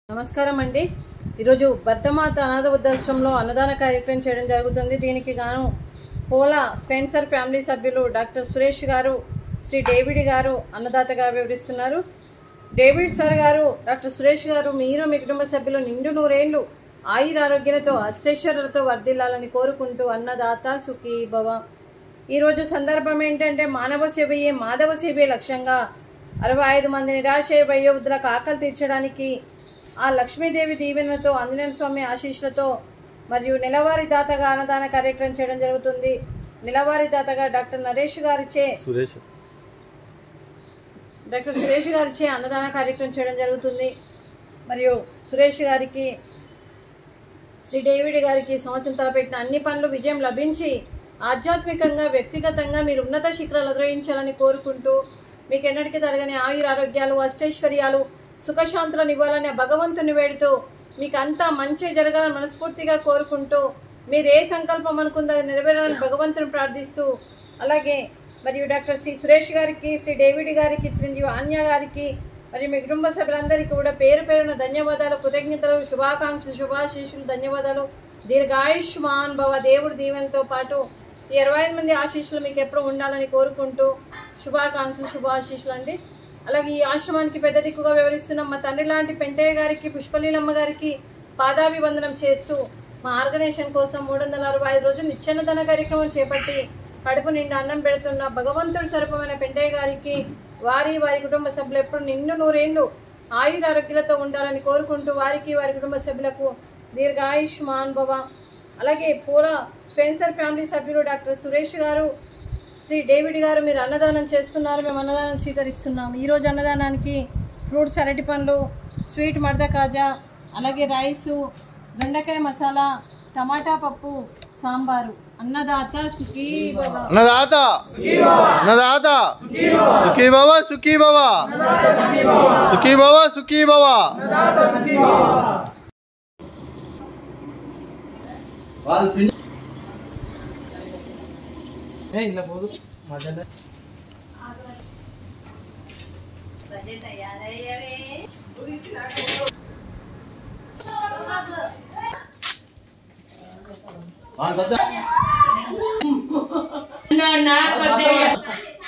నమస్కారం అండి ఈరోజు భర్తమాత అనాథ వృద్ధాశ్రమంలో అన్నదాన కార్యక్రమం చేయడం జరుగుతుంది దీనికి గాను పోలా స్పెన్సర్ ఫ్యామిలీ సభ్యులు డాక్టర్ సురేష్ గారు శ్రీ డేవిడ్ గారు అన్నదాతగా వివరిస్తున్నారు డేవిడ్ సార్ గారు డాక్టర్ సురేష్ గారు మీరు మీ కుటుంబ సభ్యులు నిండు నూరేళ్లు ఆయురారోగ్యాలతో అష్టైశ్వర్యాలతో వర్ధిల్లాలని కోరుకుంటూ అన్నదాత సుఖీ భవ ఈరోజు సందర్భం ఏంటంటే మానవ సేవయే మాధవ సేవే లక్ష్యంగా అరవై ఐదు మంది నిరాశ వయోవృద్ధులకు ఆకలి తీర్చడానికి ఆ లక్ష్మీదేవి దీవెనలతో ఆంజనేయ స్వామి ఆశీస్సులతో మరియు నెలవారీ దాతగా అన్నదాన కార్యక్రమం చేయడం జరుగుతుంది నెలవారీ దాతగా డాక్టర్ నరేష్ గారిచే సురేష్ డాక్టర్ సురేష్ గారిచే అన్నదాన కార్యక్రమం చేయడం జరుగుతుంది మరియు సురేష్ గారికి శ్రీ డేవిడ్ గారికి సంవత్సరం తలపెట్టిన అన్ని పనులు విజయం లభించి ఆధ్యాత్మికంగా వ్యక్తిగతంగా మీరు ఉన్నత శిఖరాలు అధిరోహించాలని కోరుకుంటూ మీకు ఎన్నటికీ తరగని ఆయుర ఆరోగ్యాలు అష్టైశ్వర్యాలు సుఖశాంతులను ఇవ్వాలని ఆ భగవంతుని వేడుతూ మీకు అంతా మంచి జరగాలని మనస్ఫూర్తిగా కోరుకుంటూ మీరు ఏ సంకల్పం అనుకుందో అది నెరవేరాలని భగవంతుని ప్రార్థిస్తూ అలాగే మరియు డాక్టర్ శ్రీ సురేష్ గారికి శ్రీ డేవిడ్ గారికి చిరంజీవి ఆన్య గారికి మరియు మీ కుటుంబ సభ్యులందరికీ కూడా పేరు పేరున ధన్యవాదాలు కృతజ్ఞతలు శుభాకాంక్షలు శుభాశీషులు ధన్యవాదాలు దీర్ఘాయుష్మాన్ భవ దేవుడి దీవెనతో పాటు ఈ ఇరవై ఐదు మంది ఆశీస్సులు మీకు ఎప్పుడు ఉండాలని కోరుకుంటూ శుభాకాంక్షలు శుభాశీస్సులు అండి అలాగే ఈ ఆశ్రమానికి పెద్ద దిక్కుగా వివరిస్తున్న మా తండ్రి లాంటి పెంటయ్య గారికి పుష్పలీలమ్మ గారికి పాదాభివందనం చేస్తూ మా ఆర్గనైజేషన్ కోసం మూడు వందల అరవై ఐదు రోజులు నిత్యాన్నదాన కార్యక్రమం చేపట్టి కడుపు నిండా అన్నం పెడుతున్న భగవంతుడి స్వరూపమైన పెంటయ్య గారికి వారి వారి కుటుంబ సభ్యులు ఎప్పుడు నిండు నూరేళ్లు ఆయుర ఆరోగ్యాలతో ఉండాలని కోరుకుంటూ వారికి వారి కుటుంబ సభ్యులకు దీర్ఘాయుష్మాన్ భవ అలాగే పూల స్పెన్సర్ ఫ్యామిలీ సభ్యులు డాక్టర్ సురేష్ గారు శ్రీ డేవిడ్ గారు మీరు అన్నదానం చేస్తున్నారు మేము అన్నదానం స్వీకరిస్తున్నాం ఈరోజు అన్నదానానికి ఫ్రూట్స్ అరటి పండ్లు స్వీట్ మడత కాజా అలాగే రైసు బెండకాయ మసాలా టమాటా పప్పు సాంబారు అన్నదాత సుఖీ భవ అన్నదాత అన్నదాత సుఖీ బాబా సుఖీ బాబా సుఖీ బాబా సుఖీ బాబా వాళ్ళు పిండి వాళ్ళు పెద్ద నా నా కొద్దిగా